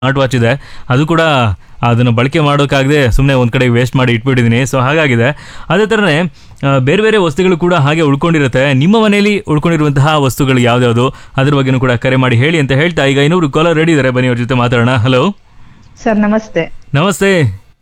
Smart watch ಇದೆ ಅದು ಕೂಡ ಅದನ್ನು ಬಳಕೆ ಮಾಡೋಕ್ಕಾಗದೆ ಸುಮ್ಮನೆ ಒಂದು ಕಡೆ ವೇಸ್ಟ್ ಮಾಡಿ ಇಟ್ಬಿಟ್ಟಿದ್ದೀನಿ ಸೊ ಹಾಗಾಗಿದೆ ಅದೇ ಥರನೇ ಆ, ಬೇರೆ ಬೇರೆ ವಸ್ತುಗಳು ಕೂಡ ಹಾಗೆ ಉಳ್ಕೊಂಡಿರುತ್ತೆ ನಿಮ್ಮ ಮನೆಯಲ್ಲಿ ಉಳ್ಕೊಂಡಿರುವಂತಹ ವಸ್ತುಗಳು ಯಾವ್ದ್ಯಾವುದು ಅದ್ರ ಬಗ್ಗೆನೂ ಕೂಡ ಕರೆ ಮಾಡಿ ಹೇಳಿ ಅಂತ ಹೇಳ್ತಾ ಈಗ ಇನ್ನೊಬ್ರು ಕಾಲರ್ ರೆಡಿ ಇದ್ದಾರೆ ಬನ್ನಿ ಅವ್ರ ಜೊತೆ ಮಾತಾಡೋಣ ಹಲೋ ಸರ್ ನಮಸ್ತೆ ನಮಸ್ತೆ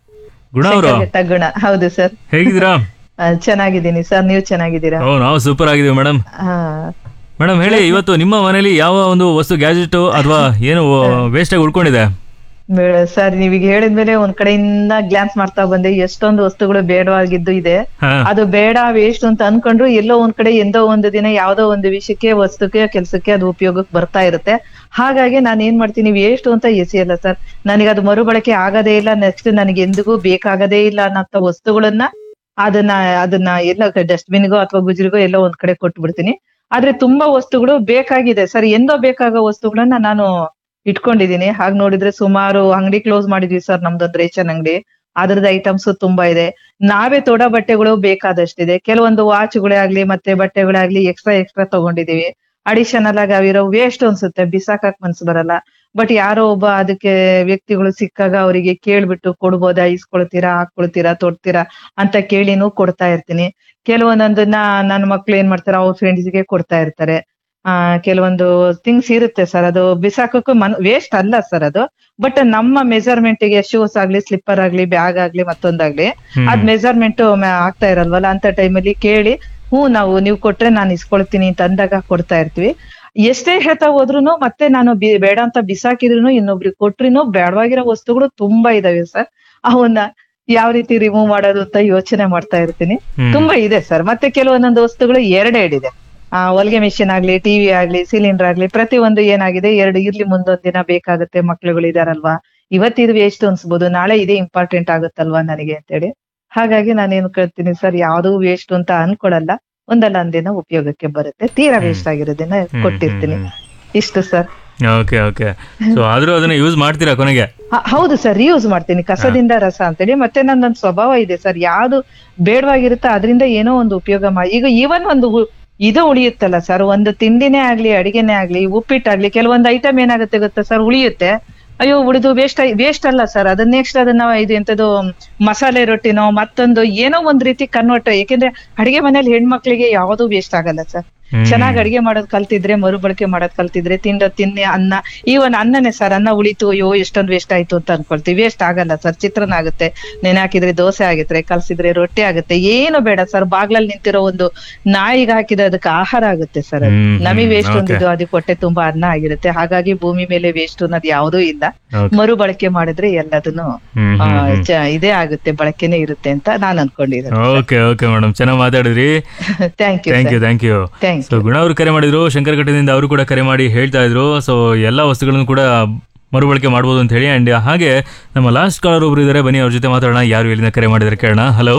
ಗುಣ ಅವರು ಶಂಕರಘಟ್ಟ ಗುಣ ಹೌದು ಸರ್ ಹೇಗಿದ್ದೀರಾ ಆ, ಚೆನ್ನಾಗಿದ್ದೀನಿ ಸರ್ ನೀವು ಚೆನ್ನಾಗಿದ್ದೀರಾ ಓ ನಾವು ಸೂಪರ್ ಆಗಿದ್ದೀವಿ ಮೇಡಮ್ ಹಾ ಮೇಡಮ್ ಹೇಳಿ ಇವತ್ತು ನಿಮ್ಮ ಮನೆಯಲ್ಲಿ ಯಾವ ಒಂದು ವಸ್ತು ಗ್ಯಾಜೆಟ್ ಅಥವಾ ಏನು ವೇಸ್ಟ್ ಆಗಿ ಉಳ್ಕೊಂಡಿದೆ ಬೇಡ ಸರ್ ನೀವೀಗ ಹೇಳಿದ್ಮೇಲೆ ಒಂದ್ ಕಡೆಯಿಂದ ಗ್ಲಾನ್ಸ್ ಮಾಡ್ತಾ ಬಂದೆ ಎಷ್ಟೊಂದು ವಸ್ತುಗಳು ಬೇಡವಾಗಿದ್ದು ಇದೆ ಹಾ ಅದು ಬೇಡ ವೇಸ್ಟ್ ಅಂತ ಅನ್ಕೊಂಡ್ರು ಎಲ್ಲೋ ಒಂದ್ ಕಡೆ ಎಂದೋ ಒಂದು ದಿನ ಯಾವ್ದೋ ಒಂದು ವಿಷಯಕ್ಕೆ ವಸ್ತುಕ್ಕೆ ಕೆಲ್ಸಕ್ಕೆ ಅದು ಉಪಯೋಗಕ್ಕೆ ಬರ್ತಾ ಇರುತ್ತೆ ಹಾಗಾಗಿ ನಾನು ಏನ್ ಮಾಡ್ತೀನಿ ವೇಸ್ಟ್ ಅಂತ ಎಸೆಯಲ್ಲ ಸರ್ ನನಗೆ ಅದು ಮರುಬಳಕೆ ಆಗದೇ ಇಲ್ಲ ನೆಕ್ಸ್ಟ್ ನನಗೆ ಎಂದಿಗೂ ಬೇಕಾಗದೇ ಇಲ್ಲ ಅನ್ನೋ ವಸ್ತುಗಳನ್ನ ಅದನ್ನ ಅದನ್ನ ಎಲ್ಲ ಡಸ್ಟ್ಬಿನ್ಗೋ ಅಥವಾ ಗುಜರಿಗೋ ಎಲ್ಲೋ ಒಂದ್ ಕಡೆ ಕೊಟ್ಟು ಬಿಡ್ತೀನಿ ಆದ್ರೆ ತುಂಬಾ ವಸ್ತುಗಳು ಬೇಕಾಗಿದೆ ಸರ್ ಎಂದೋ ಬೇಕಾಗೋ ವಸ್ತುಗಳನ್ನ ನಾನು ಇಟ್ಕೊಂಡಿದೀನಿ ಹಾಗೆ ನೋಡಿದ್ರೆ ಸುಮಾರು ಅಂಗಡಿ ಕ್ಲೋಸ್ ಮಾಡಿದ್ವಿ ಸರ್ ನಮ್ದೊಂದು ರೇಷನ್ ಅಂಗಡಿ ಅದ್ರದ್ದು ಐಟಮ್ಸ್ ತುಂಬಾ ಇದೆ ನಾವೇ ತೊಡ ಬಟ್ಟೆಗಳು ಬೇಕಾದಷ್ಟಿದೆ ಕೆಲವೊಂದು ವಾಚ್ಗಳೇ ಆಗ್ಲಿ ಮತ್ತೆ ಬಟ್ಟೆಗಳೇ ಆಗ್ಲಿ ಎಕ್ಸ್ಟ್ರಾ ಎಕ್ಸ್ಟ್ರಾ ತಗೊಂಡಿದೀವಿ ಅಡಿಷನಲ್ ಆಗಿ ಅವಿರೋ ವೇಸ್ಟ್ ಅನ್ಸುತ್ತೆ ಬಿಸಾಕಕ್ ಮನ್ಸು ಬರಲ್ಲ ಬಟ್ ಯಾರೋ ಒಬ್ಬ ಅದಕ್ಕೆ ವ್ಯಕ್ತಿಗಳು ಸಿಕ್ಕಾಗ ಅವರಿಗೆ ಕೇಳ್ಬಿಟ್ಟು ಕೊಡ್ಬೋದಾ ಇಸ್ಕೊಳ್ತೀರಾ ಹಾಕೊಳ್ತೀರಾ ತೊಡ್ತೀರಾ ಅಂತ ಕೇಳಿನೂ ಕೊಡ್ತಾ ಇರ್ತೀನಿ ಕೆಲವೊಂದೊಂದನ್ನ ನನ್ನ ಮಕ್ಳು ಏನ್ ಮಾಡ್ತಾರೆ ಅವ್ರ ಫ್ರೆಂಡ್ಸ್ಗೆ ಕೊಡ್ತಾ ಇರ್ತಾರೆ ಆ ಕೆಲವೊಂದು ಥಿಂಗ್ಸ್ ಇರುತ್ತೆ ಸರ್ ಅದು ಬಿಸಾಕಕ್ಕೂ ಮನ್ ವೇಸ್ಟ್ ಅಲ್ಲ ಸರ್ ಅದು ಬಟ್ ನಮ್ಮ ಮೆಜರ್ಮೆಂಟ್ ಗೆ ಶೂಸ್ ಆಗ್ಲಿ ಸ್ಲಿಪ್ಪರ್ ಆಗ್ಲಿ ಬ್ಯಾಗ್ ಆಗ್ಲಿ ಮತ್ತೊಂದಾಗ್ಲಿ ಹ್ಮ್. ಅದ್ ಮೆಜರ್ಮೆಂಟ್ ಆಗ್ತಾ ಇರಲ್ವಲ್ಲ ಅಂತ ಟೈಮಲ್ಲಿ ಕೇಳಿ ಹ್ಞೂ ನಾವು ನೀವು ಕೊಟ್ರೆ ನಾನು ಇಸ್ಕೊಳ್ತೀನಿ ಅಂತ ಅಂದಾಗ ಕೊಡ್ತಾ ಇರ್ತೀವಿ ಎಷ್ಟೇ ಹೇಳ್ತಾ ಹೋದ್ರುನು ಮತ್ತೆ ನಾನು ಬಿ- ಬೇಡ ಅಂತ ಬಿಸಾಕಿದ್ರು ಇನ್ನೊಬ್ರಿಗೆ ಕೊಟ್ರಿನು ಬೇಡವಾಗಿರೋ ವಸ್ತುಗಳು ತುಂಬಾ ಇದಾವೆ ಸರ್ ಅವನ್ನ ಯಾವ ರೀತಿ ರಿಮೂವ್ ಮಾಡೋದು ಅಂತ ಯೋಚನೆ ಮಾಡ್ತಾ ಇರ್ತೀನಿ ಹ್ಮ್. ತುಂಬಾ ಇದೆ ಸರ್ ಮತ್ತೆ ಕೆಲವೊಂದೊಂದು ವಸ್ತುಗಳು ಎರಡೆರಡಿದೆ ಆ ಹೊಲಿಗೆ ಮಿಷಿನ್ ಆಗ್ಲಿ ಟಿವಿ ಆಗ್ಲಿ ಸಿಲಿಂಡರ್ ಆಗ್ಲಿ ಪ್ರತಿ ಒಂದು ಏನಾಗಿದೆ ಎರಡು ಇರ್ಲಿ ಮುಂದೊಂದ್ ದಿನ ಬೇಕಾಗುತ್ತೆ ಮಕ್ಳುಗಳು ಇದಾರಲ್ವಾ ಇವತ್ತಿದು ವೇಸ್ಟ್ ಅನ್ಸ್ಬೋದು ನಾಳೆ ಇದೇ ಇಂಪಾರ್ಟೆಂಟ್ ಆಗುತ್ತಲ್ವಾ ನನಗೆ ಅಂತೇಳಿ ಹಾಗಾಗಿ ನಾನೇನು ಕೇಳ್ತೀನಿ ಸರ್ ಯಾವ್ದು ವೇಸ್ಟ್ ಅಂತ ಅನ್ಕೊಳಲ್ಲ ಒಂದಲ್ಲ ಒಂದಿನ ಉಪಯೋಗಕ್ಕೆ ಬರುತ್ತೆ ತೀರಾ ವೇಸ್ಟ್ ಆಗಿರೋದನ್ನ ಹ್ಮ್, ಕೊಟ್ಟಿರ್ತೀನಿ ಹ್ಮ್, ಇಷ್ಟು ಸರ್ ಓಕೆ ಓಕೆ ಸೊ ಆದ್ರೂ ಅದನ್ನ ಯೂಸ್ ಮಾಡ್ತೀರಾ ಕೊನೆಗೆ ಹ- ಹೌದು ಸರ್ ರಿಯೂಸ್ ಮಾಡ್ತೀನಿ ಕಸದಿಂದ ರಸ ಅಂತೇಳಿ ಮತ್ತೆ ನನ್ನೊಂದು ಸ್ವಭಾವ ಇದೆ ಸರ್ ಯಾವ್ದು ಬೇಡವಾಗಿರುತ್ತೋ ಅದರಿಂದ ಏನೋ ಒಂದು ಉಪಯೋಗ ಮಾಡಿ ಈಗ ಈವನ್ ಒಂದು ಉ- ಇದು ಉಳಿಯುತ್ತಲ್ಲ ಸರ್ ಒಂದು ತಿಂಡಿನೇ ಆಗ್ಲಿ ಅಡಿಗೆನೇ ಆಗ್ಲಿ ಉಪ್ಪಿಟ್ಟಾಗ್ಲಿ ಕೆಲವೊಂದು ಐಟಮ್ ಏನಾಗುತ್ತೆ ಗೊತ್ತಾ ಸರ್ ಉಳಿಯುತ್ತೆ ಅಯ್ಯೋ ಉಳಿದು ವೇಸ್ಟ್ ವೇಸ್ಟ್ ಅಲ್ಲ ಸರ್ ಅದನ್ನ ನೆಕ್ಸ್ಟ್ ಅದನ್ನ ಇದು ಎಂತದು ಮಸಾಲೆ ರೊಟ್ಟಿನೋ ಮತ್ತೊಂದು ಏನೋ ಒಂದ್ ರೀತಿ ಕನ್ವರ್ಟ್ ಯಾಕೆಂದ್ರೆ ಅಡಿಗೆ ಮನೇಲಿ ಹೆಣ್ಮಕ್ಳಿಗೆ ಯಾವ್ದು ವೇಸ್ಟ್ ಆಗಲ್ಲ ಸರ್ ಹ್ಮ್. ಚೆನ್ನಾಗಿ ಅಡಿಗೆ ಮಾಡೋದ್ ಕಲ್ತಿದ್ರೆ ಮರುಬಳಕೆ ಮಾಡೋದ್ ಕಲ್ತಿದ್ರೆ ತಿಂದ ತಿನ್ನೆ ಅನ್ನ ಈವನ್ ಅನ್ನನೇ ಸರ್ ಅನ್ನ ಉಳಿತು ಅಯ್ಯೋ ಎಷ್ಟೊಂದು ವೇಸ್ಟ್ ಆಯ್ತು ಅಂತ ಅನ್ಕೊಳ್ತೀವಿ ವೇಸ್ಟ್ ಆಗಲ್ಲ ಸರ್ ಚಿತ್ರಾನ್ನ ಆಗುತ್ತೆ ನೆನೆ ಹಾಕಿದ್ರೆ ದೋಸೆ ಆಗುತ್ತೆ ಕಲ್ಸಿದ್ರೆ ರೊಟ್ಟಿ ಆಗುತ್ತೆ ಏನು ಬೇಡ ಸರ್ ಬಾಗ್ಲಲ್ಲಿ ನಿಂತಿರೋ ಒಂದು ನಾಯಿಗೆ ಹಾಕಿದ್ರೆ ಅದಕ್ಕೆ ಆಹಾರ ಆಗುತ್ತೆ ಸರ್ ಅದು ಹ್ಮ್, ನಮಗೆ ಹ್ಮ್, ವೇಸ್ಟ್ okay. ಒಂದಿದ್ದು ಅದಕ್ಕೆ ಹೊಟ್ಟೆ ತುಂಬಾ ಅನ್ನ ಆಗಿರುತ್ತೆ ಹಾಗಾಗಿ ಭೂಮಿ ಮೇಲೆ ವೇಸ್ಟ್ ಅನ್ನೋದು ಯಾವುದೂ ಇಲ್ಲ Okay. ಮರುಬಳಕೆ ಮಾಡಿದ್ರೆ ಎಲ್ಲದನ್ನು ಹ್ಮ್, ಆ, ಹ್ಮ್, ಹ್ಮ್. ಚ- ಇದೇ ಆಗುತ್ತೆ ಬಳಕೆನೆ ಇರುತ್ತೆ ಅಂತ ನಾನು ಅನ್ಕೊಂಡಿದ್ದೀನಿ ಓಕೆ ಓಕೆ ಮೇಡಮ್ ಚೆನ್ನಾಗಿ ಮಾತಾಡಿದ್ರಿ thank you thank you thank you thank so Guna ಅವರು ಕರೆ ಮಾಡಿದ್ರು ಶಂಕರಘಟ್ಟದಿಂದ ಅವರು ಕೂಡ ಕರೆ ಮಾಡಿ ಹೇಳ್ತಾ ಇದ್ರು ಸೊ ಎಲ್ಲ ವಸ್ತುಗಳನ್ನು ಕೂಡ ಮರುಬಳಕೆ ಮಾಡ್ಬೋದು ಅಂತ ಹೇಳಿ ಅಂಡ್ ಹಾಗೆ ನಮ್ಮ ಲಾಸ್ಟ್ ಕಾಲರ್ ಒಬ್ರು ಇದ್ದಾರೆ ಬನ್ನಿ ಅವ್ರ ಜೊತೆ ಮಾತಾಡೋಣ ಯಾರು ಇಲ್ಲಿಂದ ಕರೆ ಮಾಡಿದ್ದಾರೆ ಕೇಳೋಣ ಹಲೋ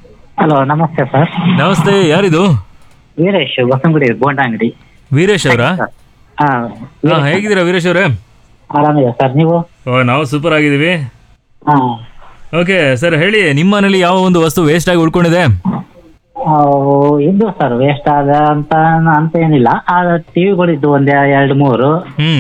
ಹಲೋ ನಮಸ್ತೆ ಸರ್ ನಮಸ್ತೆ ಯಾರಿದು ವೀರೇಶ್ ಬಸಂಗುಡಿ ಬೋಂಡ ಅಂಗಡಿ ವೀರೇಶ್ ಅವರಾ ಹಾ ಹಾ ಹೇಗಿದ್ದೀರಾ ವೀರೇಶ್ ಅವರೇ ಆರಾಮಿದೆ ಸರ್ ನೀವು ಓ ನಾವು ಸೂಪರ್ ಆಗಿದ್ದೀವಿ ಹಾ ಓಕೆ ಸರ್ ಹೇಳಿ ನಿಮ್ಮ ಮನೇಲಿ ಯಾವ ಒಂದು ವಸ್ತು ವೇಸ್ಟ್ ಆಗಿ ಉಳ್ಕೊಂಡಿದೆ ಅವು ಇದ್ದು ಸರ್ ವೇಸ್ಟ್ ಆದ ಅಂತ ಅಂತ ಏನಿಲ್ಲ ಆ ಟಿವಿಗಳಿದ್ದು ಒಂದ್ ಎರಡು ಮೂರು ಹ್ಮ್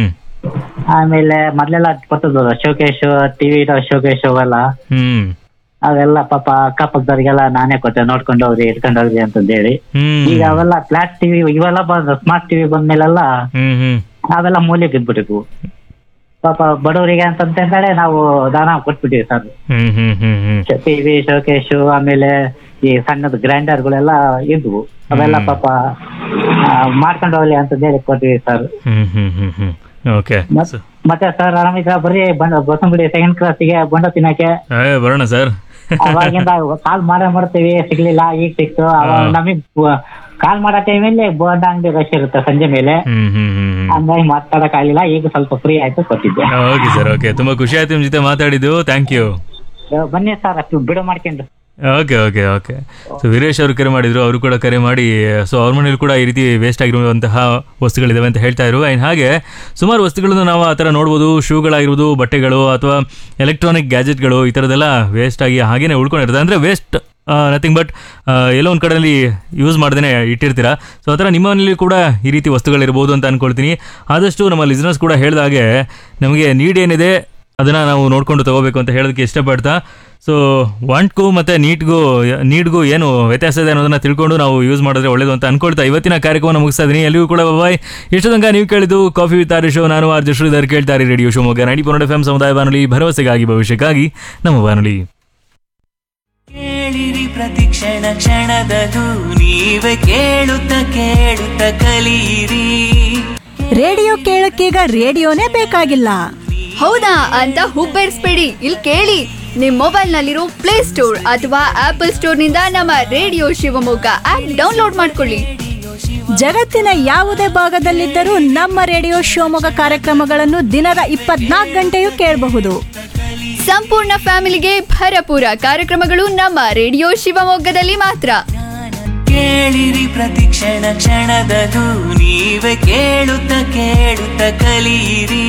ಆಮೇಲೆ ಮೊದ್ಲೆಲ್ಲ ಬರ್ತದಲ್ಲ ಶೋಕೇಶ್ ಟಿವಿ ಶೋಕೇಶ್ ಅವೆಲ್ಲ ಹ್ಮ್ ಅವೆಲ್ಲ ಪಾಪ ಅಕ್ಕಪಕ್ಕದವ್ರಿಗೆಲ್ಲ ನಾನೇ ಕೊಟ್ಟೆ ನೋಡ್ಕೊಂಡು ಹೋಗ್ರಿ ಇಟ್ಕೊಂಡು ಹೋಗ್ರಿ ಅಂತಂದ್ ಹೇಳಿ ಹ್ಮ್ ಈಗ ಅವೆಲ್ಲ ಫ್ಲಾಟ್ ಟಿವಿ ಇವೆಲ್ಲ ಬಂದ ಸ್ಮಾರ್ಟ್ ಟಿವಿ ಬಂದ್ಮೇಲೆಲ್ಲ ಹ್ಮ್ ಹ್ಮ್ ಅವೆಲ್ಲ ಮೂಲೆಗೆ ಇದ್ಬಿಟ್ಟಿದ್ವು ಪಾಪ ಬಡವರಿಗೆ ಅಂತಂತೇಳಿ ನಾವು ದಾನ ಕೊಟ್ಬಿಟ್ಟಿವಿ ಸರ್ ಹ್ಮ್ ಹ್ಮ್ ಹ್ಮ್ ಹ್ಮ್ ಟಿವಿ ಶೋಕೇಶು ಆಮೇಲೆ ಈ ಸಣ್ಣದ ಗ್ರೈಂಡರ್ಗಳೆಲ್ಲ ಇದ್ವು ಅವೆಲ್ಲ ಪಾಪ ಆ, ಮಾಡ್ಕೊಂಡು ಹೋಗ್ಲಿ ಅಂತ ಹೇಳಿ ಕೊಟ್ವಿ ಸರ್ ಹ್ಮ್ ಹ್ಮ್ ಹ್ಮ್ ಹ್ಮ್ ಓಕೆ ಮತ್- ಮತ್ತೆ ಸರ್ ಆರಾಮಿದ್ರ ಬರೀ ಬಂಡ ಬಸಂಗುಡಿ ಸೆಕೆಂಡ್ ಕ್ಲಾಸಿಗೆ ಬಂಡ ತಿನ್ನಕ್ಕೆ ಏ ಬರೋಣ ಸರ್ ಅವಾಗಿಂದ ಕಾಲ್ ಮಾಡೇ ಮಾಡ್ತೀವಿ ಸಿಗ್ಲಿಲ್ಲ ಈಗ ಸಿಕ್ತು ಅವಾಗ ಹಾ. ನಮಗ್ ಕಾಲ್ ಮಾಡೋ ಟೈಮಲ್ಲಿ ಬೋಂಡ ಅಂಗಡಿ ರಶ್ ಇರುತ್ತೆ ಸಂಜೆ ಮೇಲೆ ಹ್ಮ್ ಹ್ಮ್ ಹ್ಮ್ ಹ್ಮ್ ಹಂಗಾಗಿ ಮಾತಾಡಕ್ ಆಗ್ಲಿಲ್ಲ ಈಗ ಸ್ವಲ್ಪ ಫ್ರೀ ಆಯ್ತು ಕೊಟ್ಟಿದ್ದೆ ಓಕೆ ಸರ್ ಓಕೆ ತುಂಬಾ ಖುಷಿ ಆಯ್ತು ನಿಮ್ ಜೊತೆ ಮಾತಾಡಿದ್ದು ಥ್ಯಾಂಕ್ ಯು ಬನ್ನಿ ಸರ್ ಅಷ್ಟು ಬಿಡು ಮಾಡ್ಕೊಂಡು okay okay okay so Veeresh ಅವರು ಕರೆ ಮಾಡಿದ್ರು ಅವರು ಕೂಡ ಕರೆ ಮಾಡಿ ಸೊ ಅವ್ರ ಮನೇಲಿ ಕೂಡ ಈ ರೀತಿ ವೇಸ್ಟ್ ಆಗಿರುವಂತಹ ವಸ್ತುಗಳಿದಾವೆ ಅಂತ ಹೇಳ್ತಾ ಇದ್ರು ಆ್ಯಂಡ್ ಹಾಗೆ ಸುಮಾರು ವಸ್ತುಗಳನ್ನು ನಾವು ಆ ಥರ ನೋಡ್ಬೋದು ಶೂಗಳಾಗಿರ್ಬೋದು ಬಟ್ಟೆಗಳು ಅಥವಾ ಎಲೆಕ್ಟ್ರಾನಿಕ್ ಗ್ಯಾಜೆಟ್ಗಳು ಈ ಥರದ್ದೆಲ್ಲ ವೇಸ್ಟ್ ಆಗಿ ಹಾಗೇನೆ ಉಳ್ಕೊಂಡಿರ್ತದೆ ಅಂದರೆ ವೇಸ್ಟ್ ನಥಿಂಗ್ ಬಟ್ ಎಲ್ಲೋ ಒಂದು ಕಡೆಯಲ್ಲಿ ಯೂಸ್ ಮಾಡ್ದೇ ಇಟ್ಟಿರ್ತೀರಾ ಸೊ ಆ ಥರ ನಿಮ್ಮ ಮನೇಲಿ ಕೂಡ ಈ ರೀತಿ ವಸ್ತುಗಳಿರ್ಬೋದು ಅಂತ ಅನ್ಕೊಳ್ತೀನಿ ಆದಷ್ಟು ನಮ್ಮ ಲಿಸ್ನರ್ಸ್ ಕೂಡ ಹೇಳಿದಾಗೆ ನಮಗೆ ನೀಡ್ ಏನಿದೆ ಅದನ್ನು ನಾವು ನೋಡಿಕೊಂಡು ತಗೋಬೇಕು ಅಂತ ಹೇಳೋದಕ್ಕೆ ಇಷ್ಟಪಡ್ತಾ ಸೊ ವಾಂಟ್ಗೂ ಮತ್ತು ನೀಟ್ಗೂ ನೀಟ್ಗೂ ಏನು ವ್ಯತ್ಯಾಸ ಇದೆ ಅನ್ನೋದನ್ನ ತಿಳ್ಕೊಂಡು ನಾವು ಯೂಸ್ ಮಾಡಿದ್ರೆ ಒಳ್ಳೇದು ಅಂತ ಅನ್ಕೊಳ್ತಾ ಇವತ್ತಿನ ಕಾರ್ಯಕ್ರಮನ ಮುಗಿಸ್ತಾ ಇದೀನಿ ಎಲ್ಲಿಗೂ ಕೂಡ ಬಾಯ್ ಇಷ್ಟು ತನಕ ನೀವು ಕೇಳಿದ್ದು ಕಾಫಿ ವಿತ್ ಆರ್ ಶೋ ನಾನು ಆರ್ ಶ್ರೀಧರ್ ಕೇಳ್ತಾರೆ ರೇಡಿಯೋ ಶಿವಮೊಗ್ಗ ನೈಂಟಿ ಪೊನ್ನಡ ಎಫ್ ಎಂ ಸಮುದಾಯ ಬಾನುಲಿ ಭರವಸೆಗಾಗಿ ಭವಿಷ್ಯಕ್ಕಾಗಿ ನಮ್ಮ ಬಾನುಲಿ ಕೇಳಿರಿ ಪ್ರತಿ ಕ್ಷಣ ಕ್ಷಣದದು ನೀವೇ ಕೇಳುತ್ತ ಕೇಳುತ್ತ ಕಲಿಯಿರಿ ರೇಡಿಯೋ ಕೇಳಕ್ಕೀಗ ರೇಡಿಯೋನೇ ಬೇಕಾಗಿಲ್ಲ ಹೌದಾ ಅಂತ ಹುಬ್ಬೇರಿಸ್ಬೇಡಿ ಇಲ್ಲಿ ಕೇಳಿ ನಿಮ್ ಮೊಬೈಲ್ ನಲ್ಲಿರೋ ಪ್ಲೇ ಸ್ಟೋರ್ ಅಥವಾ ಆಪಲ್ ಸ್ಟೋರ್ ನಿಂದ ನಮ್ಮ ರೇಡಿಯೋ ಶಿವಮೊಗ್ಗ ಆಪ್ ಡೌನ್ಲೋಡ್ ಮಾಡ್ಕೊಳ್ಳಿ ಜಗತ್ತಿನ ಯಾವುದೇ ಭಾಗದಲ್ಲಿದ್ದರೂ ನಮ್ಮ ರೇಡಿಯೋ ಶಿವಮೊಗ್ಗ ಕಾರ್ಯಕ್ರಮಗಳನ್ನು ದಿನದ ಇಪ್ಪತ್ನಾಲ್ಕು ಗಂಟೆಯೂ ಕೇಳಬಹುದು ಸಂಪೂರ್ಣ ಫ್ಯಾಮಿಲಿಗೆ ಭರಪೂರ ಕಾರ್ಯಕ್ರಮಗಳು ನಮ್ಮ ರೇಡಿಯೋ ಶಿವಮೊಗ್ಗದಲ್ಲಿ ಮಾತ್ರ ಕೇಳಿರಿ ಪ್ರತಿ ಕ್ಷಣ ಕ್ಷಣದದು ನೀವೇ ಕೇಳುತ್ತ ಕೇಳುತ್ತ ಕಲಿಯಿರಿ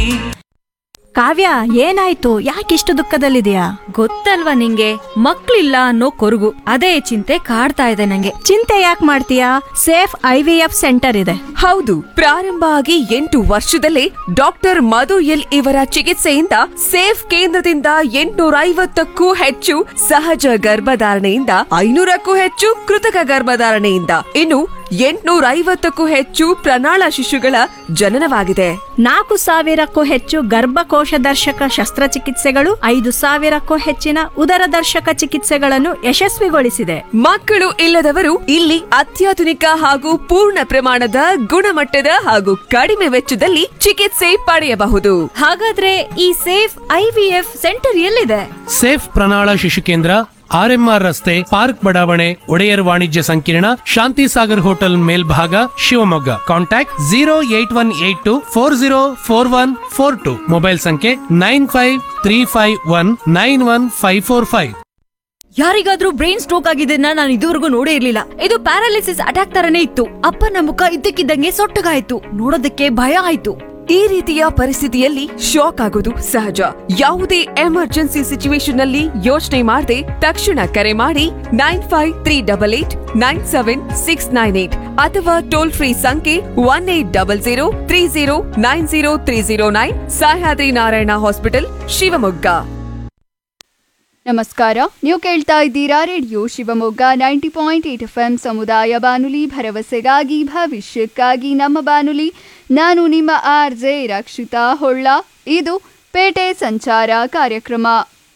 ಕಾವ್ಯ ಏನಾಯ್ತು ಯಾಕಿಷ್ಟು ದುಃಖದಲ್ಲಿದೆಯಾ ಗೊತ್ತಲ್ವಾ ನಿಂಗೆ ಮಕ್ಳಿಲ್ಲ ಅನ್ನೋ ಕೊರಗು ಅದೇ ಚಿಂತೆ ಕಾಡ್ತಾ ಇದೆ ನಂಗೆ ಚಿಂತೆ ಯಾಕೆ ಮಾಡ್ತೀಯಾ safe I V F centre ಇದೆ ಹೌದು ಪ್ರಾರಂಭ ಆಗಿ ಎಂಟು ವರ್ಷದಲ್ಲೇ ಡಾಕ್ಟರ್ ಮಧು ಎಲ್ ಇವರ ಚಿಕಿತ್ಸೆಯಿಂದ ಸೇಫ್ ಕೇಂದ್ರದಿಂದ ಎಂಟುನೂರ ಐವತ್ತಕ್ಕೂ ಹೆಚ್ಚು ಸಹಜ ಗರ್ಭಧಾರಣೆಯಿಂದ ಐನೂರಕ್ಕೂ ಹೆಚ್ಚು ಕೃತಕ ಗರ್ಭಧಾರಣೆಯಿಂದ ಇನ್ನು ಎಂಟುನೂರ ಐವತ್ತಕ್ಕೂ ಹೆಚ್ಚು ಪ್ರಣಾಳ ಶಿಶುಗಳ ಜನನವಾಗಿದೆ ನಾಲ್ಕು ಸಾವಿರಕ್ಕೂ ಹೆಚ್ಚು ಗರ್ಭಕೋಶ ದರ್ಶಕ ಶಸ್ತ್ರಚಿಕಿತ್ಸೆಗಳು ಐದು ಸಾವಿರಕ್ಕೂ ಹೆಚ್ಚಿನ ಉದರ ದರ್ಶಕ ಚಿಕಿತ್ಸೆಗಳನ್ನು ಯಶಸ್ವಿಗೊಳಿಸಿದೆ ಮಕ್ಕಳು ಇಲ್ಲದವರು ಇಲ್ಲಿ ಅತ್ಯಾಧುನಿಕ ಹಾಗೂ ಪೂರ್ಣ ಪ್ರಮಾಣದ ಗುಣಮಟ್ಟದ ಹಾಗೂ ಕಡಿಮೆ ವೆಚ್ಚದಲ್ಲಿ ಚಿಕಿತ್ಸೆ ಪಡೆಯಬಹುದು ಹಾಗಾದ್ರೆ ಈ safe I V F centre ಎಲ್ಲಿದೆ ಸೇಫ್ ಪ್ರಣಾಳ ಶಿಶು ಕೇಂದ್ರ ಆರ್ಎಂಆರ್ ರಸ್ತೆ ಪಾರ್ಕ್ ಬಡಾವಣೆ ಒಡೆಯರ್ ವಾಣಿಜ್ಯ ಸಂಕೀರ್ಣ ಶಾಂತಿ ಸಾಗರ್ ಹೋಟೆಲ್ ಮೇಲ್ಭಾಗ Shivamogga contact zero eight one eight two four zero four one four two mobile ಸಂಖ್ಯೆ nine five three five one nine one five four five ಯಾರಿಗಾದ್ರೂ ಬ್ರೈನ್ ಸ್ಟ್ರೋಕ್ ಆಗಿದ್ದನ್ನ ನಾನು ಇದುವರೆಗೂ ನೋಡೇ ಇರ್ಲಿಲ್ಲ ಇದು ಪ್ಯಾರಾಲಿಸಿಸ್ ಅಟ್ಯಾಕ್ ತರನೇ ಇತ್ತು ಅಪ್ಪನ ಮುಖ ಇದ್ದಕ್ಕಿದ್ದಂಗೆ ಸೊಟ್ಟಗಾಯ್ತು ನೋಡೋದಕ್ಕೆ ಭಯ ಆಯ್ತು ಈ ರೀತಿಯ ಪರಿಸ್ಥಿತಿಯಲ್ಲಿ ಶಾಕ್ ಆಗೋದು ಸಹಜ ಯಾವುದೇ ಎಮರ್ಜೆನ್ಸಿ ಸಿಚುವೇಶನ್ ನಲ್ಲಿ ಯೋಚನೆ ಮಾಡದೆ ತಕ್ಷಣ ಕರೆ ಮಾಡಿ nine five three double eight nine seven six nine eight ಅಥವಾ ಟೋಲ್ ಫ್ರೀ ಸಂಖ್ಯೆ one eight double zero three zero nine zero three zero nine Sahyadri Narayana hospital Shivamogga ನಮಸ್ಕಾರ ನೀವು ಕೇಳ್ತಾ ಇದ್ದೀರಾ radio Shivamogga ninety point eight F M ಸಮುದಾಯ ಬಾನುಲಿ ಭರವಸೆಗಾಗಿ ಭವಿಷ್ಯಕ್ಕಾಗಿ ನಮ್ಮ ಬಾನುಲಿ ನಾನು ನಿಮ್ಮ ಆರ್ ಜೆ ರಕ್ಷಿತಾ ಹೊಳ್ಳ ಇದು ಪೇಟೆ ಸಂಚಾರ ಕಾರ್ಯಕ್ರಮ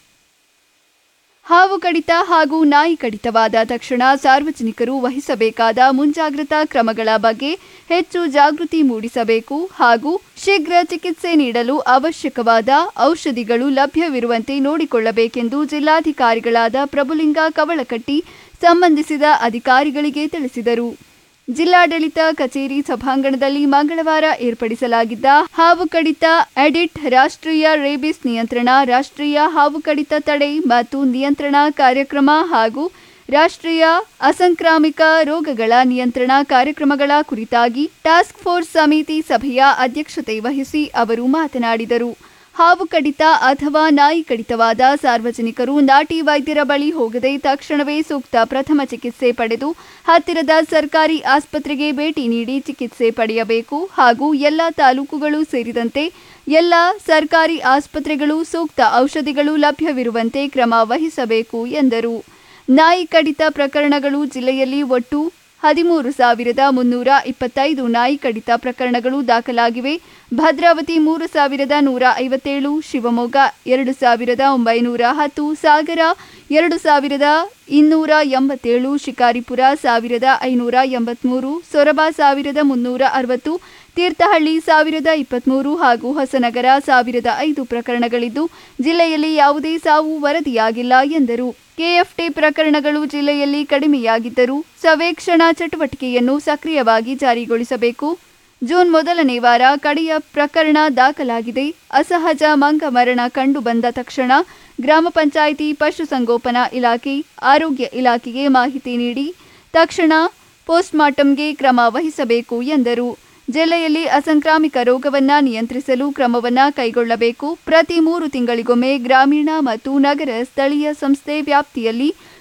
ಹಾವು ಕಡಿತ ಹಾಗೂ ನಾಯಿ ಕಡಿತವಾದ ತಕ್ಷಣ ಸಾರ್ವಜನಿಕರು ವಹಿಸಬೇಕಾದ ಮುಂಜಾಗ್ರತಾ ಕ್ರಮಗಳ ಬಗ್ಗೆ ಹೆಚ್ಚು ಜಾಗೃತಿ ಮೂಡಿಸಬೇಕು ಹಾಗೂ ಶೀಘ್ರ ಚಿಕಿತ್ಸೆ ನೀಡಲು ಅವಶ್ಯಕವಾದ ಔಷಧಿಗಳು ಲಭ್ಯವಿರುವಂತೆ ನೋಡಿಕೊಳ್ಳಬೇಕೆಂದು ಜಿಲ್ಲಾಧಿಕಾರಿಗಳಾದ ಪ್ರಭುಲಿಂಗ ಕವಳಕಟ್ಟಿ ಸಂಬಂಧಿಸಿದ ಅಧಿಕಾರಿಗಳಿಗೆ ತಿಳಿಸಿದರು ಜಿಲ್ಲಾಡಳಿತ ಕಚೇರಿ ಸಭಾಂಗಣದಲ್ಲಿ ಮಂಗಳವಾರ ಏರ್ಪಡಿಸಲಾಗಿದ್ದ ಹಾವು ಕಡಿತ ಎಡಿಟ್ ರಾಷ್ಟ್ರೀಯ ರೇಬಿಸ್ ನಿಯಂತ್ರಣ ರಾಷ್ಟ್ರೀಯ ಹಾವು ಕಡಿತ ತಡೆ ಮತ್ತು ನಿಯಂತ್ರಣ ಕಾರ್ಯಕ್ರಮ ಹಾಗೂ ರಾಷ್ಟ್ರೀಯ ಅಸಂಕ್ರಾಮಿಕ ರೋಗಗಳ ನಿಯಂತ್ರಣ ಕಾರ್ಯಕ್ರಮಗಳ ಕುರಿತಾಗಿ ಟಾಸ್ಕ್ ಫೋರ್ಸ್ ಸಮಿತಿ ಸಭೆಯ ಅಧ್ಯಕ್ಷತೆ ವಹಿಸಿ ಅವರು ಮಾತನಾಡಿದರು ಹಾವು ಕಡಿತ ಅಥವಾ ನಾಯಿ ಕಡಿತವಾದ ಸಾರ್ವಜನಿಕರು ನಾಟಿ ವೈದ್ಯರ ಬಳಿ ಹೋಗದೆ ತಕ್ಷಣವೇ ಸೂಕ್ತ ಪ್ರಥಮ ಚಿಕಿತ್ಸೆ ಪಡೆದು ಹತ್ತಿರದ ಸರ್ಕಾರಿ ಆಸ್ಪತ್ರೆಗೆ ಭೇಟಿ ನೀಡಿ ಚಿಕಿತ್ಸೆ ಪಡೆಯಬೇಕು ಹಾಗೂ ಎಲ್ಲ ತಾಲೂಕುಗಳು ಸೇರಿದಂತೆ ಎಲ್ಲ ಸರ್ಕಾರಿ ಆಸ್ಪತ್ರೆಗಳು ಸೂಕ್ತ ಔಷಧಿಗಳು ಲಭ್ಯವಿರುವಂತೆ ಕ್ರಮ ವಹಿಸಬೇಕು ಎಂದರು ನಾಯಿ ಕಡಿತ ಪ್ರಕರಣಗಳು ಜಿಲ್ಲೆಯಲ್ಲಿ ಒಟ್ಟು ಹದಿಮೂರು ಸಾವಿರದ ಮುನ್ನೂರ ಇಪ್ಪತ್ತೈದು ನಾಯಿ ಕಡಿತ ಪ್ರಕರಣಗಳು ದಾಖಲಾಗಿವೆ ಭದ್ರಾವತಿ ಮೂರು ಸಾವಿರದ ನೂರ ಐವತ್ತೇಳು ಶಿವಮೊಗ್ಗ ಎರಡು ಸಾವಿರದ ಒಂಬೈನೂರ ಹತ್ತು ಸಾಗರ ಎರಡು ಸಾವಿರದ ಇನ್ನೂರ ಎಂಬತ್ತೇಳು ಶಿಕಾರಿಪುರ ಸಾವಿರದ ಐನೂರ ಎಂಬತ್ಮೂರು ಸೊರಬ ಸಾವಿರದ ಮುನ್ನೂರ ಅರವತ್ತು ತೀರ್ಥಹಳ್ಳಿ ಸಾವಿರದ ಇಪ್ಪತ್ಮೂರು ಹಾಗೂ ಹೊಸನಗರ ಸಾವಿರದ ಐದು ಪ್ರಕರಣಗಳಿದ್ದು ಜಿಲ್ಲೆಯಲ್ಲಿ ಯಾವುದೇ ಸಾವು ವರದಿಯಾಗಿಲ್ಲ ಎಂದರು ಕೆಎಫ್ಟಿ ಪ್ರಕರಣಗಳು ಜಿಲ್ಲೆಯಲ್ಲಿ ಕಡಿಮೆಯಾಗಿದ್ದರೂ ಸರ್ವೇಕ್ಷಣಾ ಚಟುವಟಿಕೆಯನ್ನು ಸಕ್ರಿಯವಾಗಿ ಜಾರಿಗೊಳಿಸಬೇಕು ಜೂನ್ ಮೊದಲನೇ ವಾರ ಕಡೆಯ ಪ್ರಕರಣ ದಾಖಲಾಗಿದೆ ಅಸಹಜ ಮಂಗ ಮರಣ ಕಂಡು ಬಂದ ತಕ್ಷಣ ಗ್ರಾಮ ಪಂಚಾಯಿತಿ ಪಶುಸಂಗೋಪನಾ ಇಲಾಖೆ ಆರೋಗ್ಯ ಇಲಾಖೆಗೆ ಮಾಹಿತಿ ನೀಡಿ ತಕ್ಷಣ ಪೋಸ್ಟ್ಮಾರ್ಟಂಗೆ ಕ್ರಮ ವಹಿಸಬೇಕು ಎಂದರು ಜಿಲ್ಲೆಯಲ್ಲಿ ಅಸಂಕ್ರಾಮಿಕ ರೋಗವನ್ನ ನಿಯಂತ್ರಿಸಲು ಕ್ರಮವನ್ನ ಕೈಗೊಳ್ಳಬೇಕು ಪ್ರತಿ ಮೂರು ತಿಂಗಳಿಗೊಮ್ಮೆ ಗ್ರಾಮೀಣ ಮತ್ತು ನಗರ ಸ್ಥಳೀಯ ಸಂಸ್ಥೆ ವ್ಯಾಪ್ತಿಯಲ್ಲಿ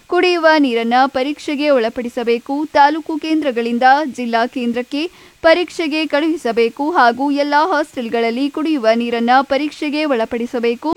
ಕುಡಿಯುವ ನೀರನ್ನ ಪರೀಕ್ಷೆಗೆ ಒಳಪಡಿಸಬೇಕು ತಾಲೂಕು ಕೇಂದ್ರಗಳಿಂದ ಜಿಲ್ಲಾ ಕೇಂದ್ರಕ್ಕೆ ಪರೀಕ್ಷೆಗೆ ಕಳುಹಿಸಬೇಕು ಹಾಗೂ ಎಲ್ಲಾ ಹಾಸ್ಟೆಲ್ಗಳಲ್ಲಿ ಕುಡಿಯುವ ನೀರನ್ನ ಪರೀಕ್ಷೆಗೆ ಒಳಪಡಿಸಬೇಕು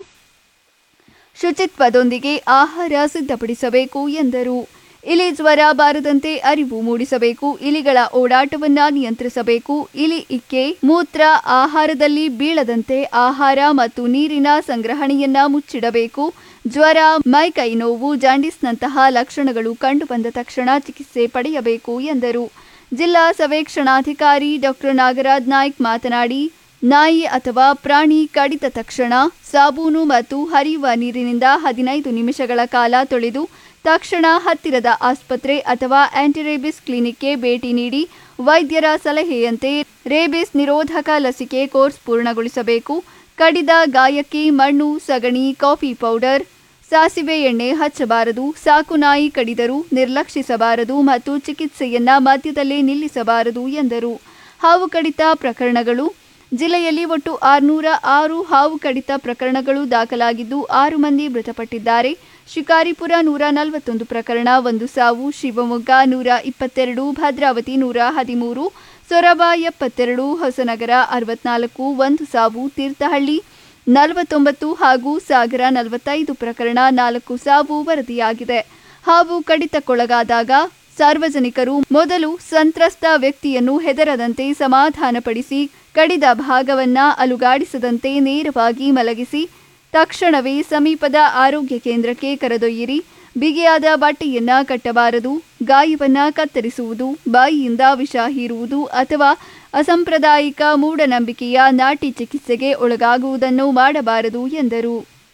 ಶುಚಿತ್ವದೊಂದಿಗೆ ಆಹಾರ ಸಿದ್ಧಪಡಿಸಬೇಕು ಎಂದರು ಇಲಿ ಜ್ವರ ಬಾರದಂತೆ ಅರಿವು ಮೂಡಿಸಬೇಕು ಇಲಿಗಳ ಓಡಾಟವನ್ನ ನಿಯಂತ್ರಿಸಬೇಕು ಇಲಿ ಇಕ್ಕೆ ಮೂತ್ರ ಆಹಾರದಲ್ಲಿ ಬೀಳದಂತೆ ಆಹಾರ ಮತ್ತು ನೀರಿನ ಸಂಗ್ರಹಣೆಯನ್ನ ಮುಚ್ಚಿಡಬೇಕು ಜ್ವರ ಮೈಕೈ ನೋವು ಜಾಂಡಿಸ್ನಂತಹ ಲಕ್ಷಣಗಳು ಕಂಡುಬಂದ ತಕ್ಷಣ ಚಿಕಿತ್ಸೆ ಪಡೆಯಬೇಕು ಎಂದರು ಜಿಲ್ಲಾ ಸರ್ವೇಕ್ಷಣಾಧಿಕಾರಿ ಡಾಕ್ಟರ್ ನಾಗರಾಜ್ ನಾಯ್ಕ್ ಮಾತನಾಡಿ ನಾಯಿ ಅಥವಾ ಪ್ರಾಣಿ ಕಡಿದ ತಕ್ಷಣ ಸಾಬೂನು ಮತ್ತು ಹರಿಯುವ ನೀರಿನಿಂದ ಹದಿನೈದು ನಿಮಿಷಗಳ ಕಾಲ ತೊಳೆದು ತಕ್ಷಣ ಹತ್ತಿರದ ಆಸ್ಪತ್ರೆ ಅಥವಾ ಆಂಟಿರೇಬಿಸ್ ಕ್ಲಿನಿಕ್ಗೆ ಭೇಟಿ ನೀಡಿ ವೈದ್ಯರ ಸಲಹೆಯಂತೆ ರೇಬಿಸ್ ನಿರೋಧಕ ಲಸಿಕೆ ಕೋರ್ಸ್ ಪೂರ್ಣಗೊಳಿಸಬೇಕು ಕಡಿದ ಗಾಯಕ್ಕೆ ಮಣ್ಣು ಸಗಣಿ ಕಾಫಿ ಪೌಡರ್ ಸಾಸಿವೆ ಎಣ್ಣೆ ಹಚ್ಚಬಾರದು ಸಾಕು ನಾಯಿ ಕಡಿದರೂ ನಿರ್ಲಕ್ಷಿಸಬಾರದು ಮತ್ತು ಚಿಕಿತ್ಸೆಯನ್ನ ಮಧ್ಯದಲ್ಲೇ ನಿಲ್ಲಿಸಬಾರದು ಎಂದರು ಹಾವು ಕಡಿತ ಪ್ರಕರಣಗಳು ಜಿಲ್ಲೆಯಲ್ಲಿ ಒಟ್ಟು ಆರುನೂರ ಆರು ಹಾವು ಕಡಿತ ಪ್ರಕರಣಗಳು ದಾಖಲಾಗಿದ್ದು ಆರು ಮಂದಿ ಮೃತಪಟ್ಟಿದ್ದಾರೆ ಶಿಕಾರಿಪುರ ನೂರ ನಲವತ್ತೊಂದು ಪ್ರಕರಣ ಒಂದು ಸಾವು ಶಿವಮೊಗ್ಗ ನೂರ ಇಪ್ಪತ್ತೆರಡು ಭದ್ರಾವತಿ ನೂರ ಹದಿಮೂರು ಸೊರಬ ಎಪ್ಪತ್ತೆರಡು ಹೊಸನಗರ ಅರವತ್ನಾಲ್ಕು ಒಂದು ಸಾವು ತೀರ್ಥಹಳ್ಳಿ ನಲವತ್ತೊಂಬತ್ತು ಹಾಗೂ ಸಾಗರ ನಲವತ್ತೈದು ಪ್ರಕರಣ ನಾಲ್ಕು ಸಾವು ವರದಿಯಾಗಿದೆ ಹಾವು ಕಡಿತಕ್ಕೊಳಗಾದಾಗ ಸಾರ್ವಜನಿಕರು ಮೊದಲು ಸಂತ್ರಸ್ತ ವ್ಯಕ್ತಿಯನ್ನು ಹೆದರದಂತೆ ಸಮಾಧಾನಪಡಿಸಿ ಕಡಿದ ಭಾಗವನ್ನ ಅಲುಗಾಡಿಸದಂತೆ ನೇರವಾಗಿ ಮಲಗಿಸಿ ತಕ್ಷಣವೇ ಸಮೀಪದ ಆರೋಗ್ಯ ಕೇಂದ್ರಕ್ಕೆ ಕರೆದೊಯ್ಯಿರಿ ಬಿಗಿಯಾದ ಬಟ್ಟೆಯನ್ನ ಕಟ್ಟಬಾರದು ಗಾಯವನ್ನ ಕತ್ತರಿಸುವುದು ಬಾಯಿಯಿಂದ ವಿಷ ಹೀರುವುದು ಅಥವಾ ಅಸಾಂಪ್ರದಾಯಿಕ ಮೂಢನಂಬಿಕೆಯ ನಾಟಿ ಚಿಕಿತ್ಸೆಗೆ ಒಳಗಾಗುವುದನ್ನು ಮಾಡಬಾರದು ಎಂದರು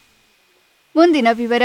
ಮುಂದಿನ ವಿವರ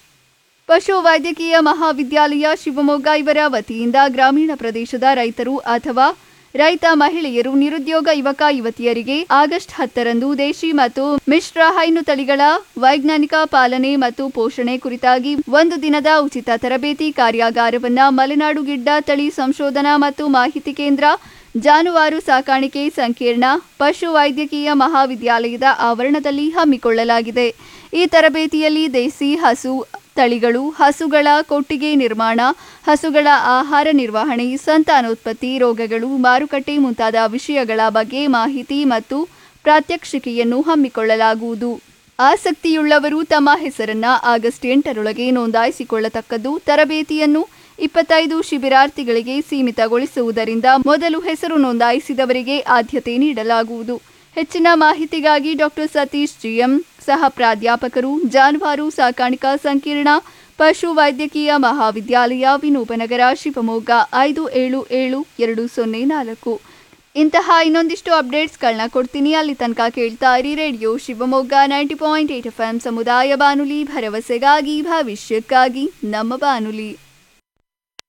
ಪಶು ವೈದ್ಯಕೀಯ ಮಹಾವಿದ್ಯಾಲಯ ಶಿವಮೊಗ್ಗ ಇವರ ವತಿಯಿಂದ ಗ್ರಾಮೀಣ ಪ್ರದೇಶದ ರೈತರು ಅಥವಾ ರೈತ ಮಹಿಳೆಯರು ನಿರುದ್ಯೋಗ ಯುವಕ ಯುವತಿಯರಿಗೆ ಆಗಸ್ಟ್ ಹತ್ತರಂದು ದೇಶಿ ಮತ್ತು ಮಿಶ್ರ ಹೈನು ತಳಿಗಳ ವೈಜ್ಞಾನಿಕ ಪಾಲನೆ ಮತ್ತು ಪೋಷಣೆ ಕುರಿತಾಗಿ ಒಂದು ದಿನದ ಉಚಿತ ತರಬೇತಿ ಕಾರ್ಯಾಗಾರವನ್ನ ಮಲೆನಾಡು ಗಿಡ್ಡ ತಳಿ ಸಂಶೋಧನಾ ಮತ್ತು ಮಾಹಿತಿ ಕೇಂದ್ರ ಜಾನುವಾರು ಸಾಕಾಣಿಕೆ ಸಂಕೀರ್ಣ ಪಶು ವೈದ್ಯಕೀಯ ಮಹಾವಿದ್ಯಾಲಯದ ಆವರಣದಲ್ಲಿ ಹಮ್ಮಿಕೊಳ್ಳಲಾಗಿದೆ ಈ ತರಬೇತಿಯಲ್ಲಿ ದೇಸಿ ಹಸು ತಳಿಗಳು ಹಸುಗಳ ಕೊಟ್ಟಿಗೆ ನಿರ್ಮಾಣ ಹಸುಗಳ ಆಹಾರ ನಿರ್ವಹಣೆ ಸಂತಾನೋತ್ಪತ್ತಿ ರೋಗಗಳು ಮಾರುಕಟ್ಟೆ ಮುಂತಾದ ವಿಷಯಗಳ ಬಗ್ಗೆ ಮಾಹಿತಿ ಮತ್ತು ಪ್ರಾತ್ಯಕ್ಷಿಕೆಯನ್ನು ಹಮ್ಮಿಕೊಳ್ಳಲಾಗುವುದು ಆಸಕ್ತಿಯುಳ್ಳವರು ತಮ್ಮ ಹೆಸರನ್ನ ಆಗಸ್ಟ್ ಎಂಟರೊಳಗೆ ನೋಂದಾಯಿಸಿಕೊಳ್ಳತಕ್ಕದ್ದು ತರಬೇತಿಯನ್ನು ಇಪ್ಪತ್ತೈದು ಶಿಬಿರಾರ್ಥಿಗಳಿಗೆ ಸೀಮಿತಗೊಳಿಸುವುದರಿಂದ ಮೊದಲು ಹೆಸರು ನೋಂದಾಯಿಸಿದವರಿಗೆ ಆದ್ಯತೆ ನೀಡಲಾಗುವುದು ಹೆಚ್ಚಿನ ಮಾಹಿತಿಗಾಗಿ ಡಾಕ್ಟರ್ ಸತೀಶ್ ಜಿಎಂ ಸಹ ಪ್ರಾಧ್ಯಾಪಕರು ಜಾನುವಾರು ಸಾಕಾಣಿಕಾ ಸಂಕೀರ್ಣ ಪಶು ವೈದ್ಯಕೀಯ ಮಹಾವಿದ್ಯಾಲಯ ವಿನೂಪನಗರ ಶಿವಮೊಗ್ಗ ಐದು ಏಳು ಏಳು ಎರಡು ಸೊನ್ನೆ ನಾಲ್ಕು ಇಂತಹ ಇನ್ನೊಂದಿಷ್ಟು ಅಪ್ಡೇಟ್ಸ್ಗಳನ್ನ ಕೊಡ್ತೀನಿ ಅಲ್ಲಿ ತನಕ ಕೇಳ್ತಾ ಇರಿ radio Shivamogga ninety point eight F M ಸಮುದಾಯ ಬಾನುಲಿ ಭರವಸೆಗಾಗಿ ಭವಿಷ್ಯಕ್ಕಾಗಿ ನಮ್ಮ ಬಾನುಲಿ